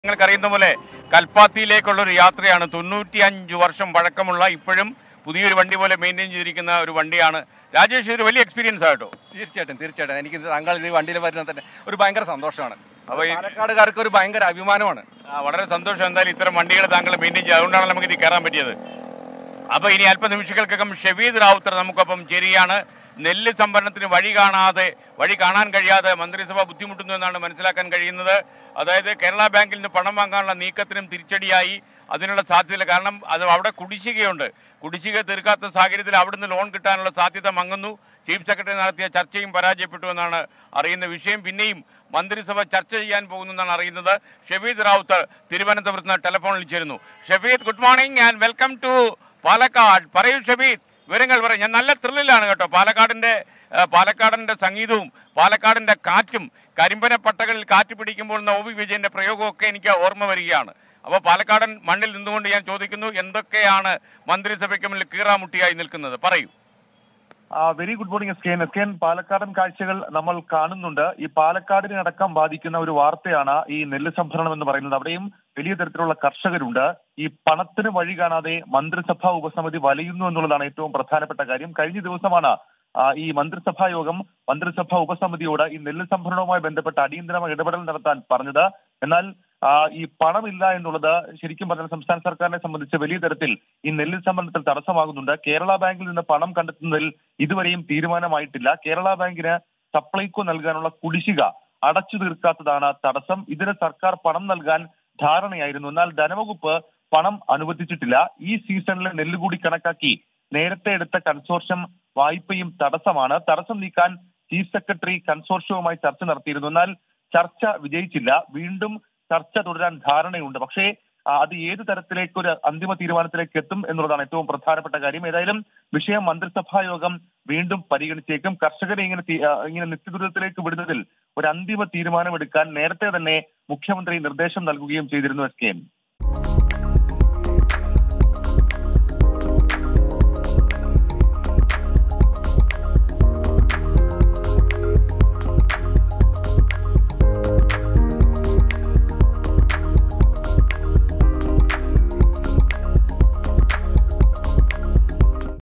നിങ്ങൾക്കറിയുന്ന പോലെ കൽപ്പാത്തിയിലേക്കുള്ള ഒരു യാത്രയാണ് തൊണ്ണൂറ്റിയഞ്ച് വർഷം പഴക്കമുള്ള ഇപ്പോഴും പുതിയൊരു വണ്ടി പോലെ മെയിൻറ്റെയിൻ ചെയ്തിരിക്കുന്ന ഒരു വണ്ടിയാണ് രാജേഷ് ഇതൊരു വലിയ എക്സ്പീരിയൻസ് ആട്ടോ തീർച്ചയായിട്ടും തീർച്ചയായിട്ടും എനിക്ക് ഇത് താങ്കൾ ഇത് വണ്ടിയിൽ വരുന്നത് തന്നെ ഒരു ഭയങ്കര സന്തോഷമാണ് അപ്പൊ ഈ- പാലക്കാടുകാർക്ക് ഒരു ഭയങ്കര അഭിമാനമാണ് ആ, വളരെ സന്തോഷം എന്തായാലും ഇത്തരം വണ്ടികൾ താങ്കൾ മെയിൻറ്റെയിൻ ചെയ്യുക അതുകൊണ്ടാണ് നമുക്ക് ഇത് കയറാൻ പറ്റിയത് അപ്പൊ ഇനി അല്പനിമിഷങ്ങൾക്കകം ഷെവീദ് റാവുത്തർ നമുക്കൊപ്പം ചേരുകയാണ് നെല്ല് സംഭരണത്തിന് വഴി കാണാതെ വഴി കാണാൻ കഴിയാതെ മന്ത്രിസഭ ബുദ്ധിമുട്ടുന്നു എന്നാണ് മനസ്സിലാക്കാൻ കഴിയുന്നത് അതായത് കേരള ബാങ്കിൽ നിന്ന് പണം വാങ്ങാനുള്ള നീക്കത്തിനും തിരിച്ചടിയായി അതിനുള്ള സാധ്യത കാരണം അത് അവിടെ കുടിശ്ശികയുണ്ട് കുടിശ്ശിക തീർക്കാത്ത സാഹചര്യത്തിൽ അവിടുന്ന് ലോൺ കിട്ടാനുള്ള സാധ്യത മങ്ങുന്നു ചീഫ് സെക്രട്ടറി നടത്തിയ ചർച്ചയും പരാജയപ്പെട്ടു എന്നാണ് അറിയുന്ന വിഷയം പിന്നെയും മന്ത്രിസഭ ചർച്ച ചെയ്യാൻ പോകുന്നു എന്നാണ് അറിയുന്നത് ഷെഫീദ് റാവുത്ത് തിരുവനന്തപുരത്ത് നിന്ന് ടെലിഫോണിൽ ചേരുന്നു Shefeed good morning and welcome to Palakkad പറയൂ ഷെഫീദ് വിവരങ്ങൾ പറയും ഞാൻ നല്ല ത്രില്ലിലാണ് കേട്ടോ പാലക്കാടിന്റെ ആ, പാലക്കാടിന്റെ സംഗീതവും പാലക്കാടിന്റെ കാറ്റും കരിമ്പന പട്ടകളിൽ കാറ്റ് പിടിക്കുമ്പോൾ എന്ന ഒ വി വിജയന്റെ പ്രയോഗമൊക്കെ എനിക്ക് ഓർമ്മ വരികയാണ് അപ്പോൾ പാലക്കാടൻ മണ്ണിൽ നിന്നുകൊണ്ട് ഞാൻ ചോദിക്കുന്നു എന്തൊക്കെയാണ് മന്ത്രിസഭയ്ക്ക് മുന്നിൽ കീറാമുട്ടിയായി നിൽക്കുന്നത് പറയൂ very good morning S K N S K N പാലക്കാടൻ കാഴ്ചകൾ നമ്മൾ കാണുന്നുണ്ട് ഈ പാലക്കാടിനെ അടക്കം ബാധിക്കുന്ന ഒരു വാർത്തയാണ് ഈ നെല്ല് സംഭരണം എന്ന് പറയുന്നത് അവിടെയും വലിയ തരത്തിലുള്ള കർഷകരുണ്ട് ഈ പണത്തിന് വഴി കാണാതെ മന്ത്രിസഭാ ഉപസമിതി വലയുന്നു എന്നുള്ളതാണ് ഏറ്റവും പ്രധാനപ്പെട്ട കാര്യം കഴിഞ്ഞ ദിവസമാണ് ആ, ഈ മന്ത്രിസഭാ യോഗം മന്ത്രിസഭാ ഉപസമിതിയോട് ഈ നെല്ല് സംഭരണവുമായി ബന്ധപ്പെട്ട അടിയന്തരമായ ഇടപെടൽ നടത്താൻ പറഞ്ഞത് എന്നാൽ ആ, ഈ പണമില്ല എന്നുള്ളത് ശരിക്കും പറഞ്ഞാൽ സംസ്ഥാന സർക്കാരിനെ സംബന്ധിച്ച് വലിയ തരത്തിൽ ഈ നെല്ല് സംഭരണത്തിൽ തടസ്സമാകുന്നുണ്ട് കേരള ബാങ്കിൽ നിന്ന് പണം കണ്ടെത്തുന്നതിൽ ഇതുവരെയും തീരുമാനമായിട്ടില്ല കേരള ബാങ്കിന് സപ്ലൈകോ നൽകാനുള്ള കുടിശ്ശിക അടച്ചു തീർക്കാത്തതാണ് തടസ്സം ഇതിന് സർക്കാർ പണം നൽകാൻ ധാരണയായിരുന്നു എന്നാൽ ധനവകുപ്പ് പണം അനുവദിച്ചിട്ടില്ല ഈ സീസണിലെ നെല്ല് കൂടി കണക്കാക്കി നേരത്തെ എടുത്ത കൺസോർഷ്യം വായ്പയും തടസ്സമാണ് തടസ്സം നീക്കാൻ ചീഫ് സെക്രട്ടറി കൺസോർഷ്യവുമായി ചർച്ച നടത്തിയിരുന്നു എന്നാൽ ചർച്ച വിജയിച്ചില്ല വീണ്ടും ചർച്ച തുടരാൻ ധാരണയുണ്ട് പക്ഷേ ആ, അത് ഏത് തരത്തിലേക്ക് ഒരു അന്തിമ തീരുമാനത്തിലേക്ക് എത്തും എന്നുള്ളതാണ് ഏറ്റവും പ്രധാനപ്പെട്ട കാര്യം ഏതായാലും വിഷയം മന്ത്രിസഭാ യോഗം വീണ്ടും പരിഗണിച്ചേക്കും കർഷകരെ ഇങ്ങനെ തീ- ആ, ഇങ്ങനെ നിത്യദുരിതത്തിലേക്ക് വിടുന്നതിൽ ഒരു അന്തിമ തീരുമാനമെടുക്കാൻ നേരത്തെ തന്നെ മുഖ്യമന്ത്രി നിർദ്ദേശം നൽകുകയും ചെയ്തിരുന്നു എസ് കെ എം